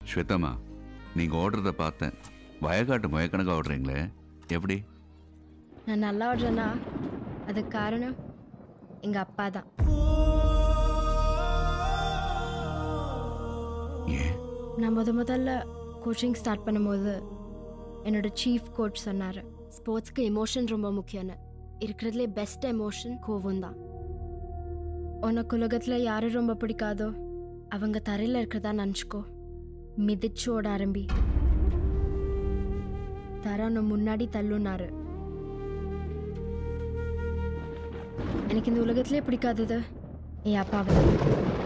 ஸ்வேதாம்மா நீங்கள் ஓடுறத பார்த்தேன் வயக்காட்டு முயக்கணக்காக ஓடுறீங்களே எப்படி நான் நல்லா ஆடுறேன்னா அதுக்கு காரணம் எங்கள் அப்பா தான் ஏன் நான் முத முதல்ல கோச்சிங் ஸ்டார்ட் பண்ணும்போது என்னோட சீஃப் கோச் சொன்னார் ஸ்போர்ட்ஸ்க்கு எமோஷன் ரொம்ப முக்கியம்னு இருக்கிறதுலே பெஸ்ட் எமோஷன் கோவம் தான் உனக்கு உலகத்தில் யாரு ரொம்ப பிடிக்காதோ அவங்க தரையில் இருக்கிறதா நினச்சிக்கோ மிதிச்சு ஓட ஆரம்பி தர உன்னை முன்னாடி தள்ளுனாரு எனக்கு இந்த உலகத்திலே பிடிக்காதது என் அப்பாவை தான்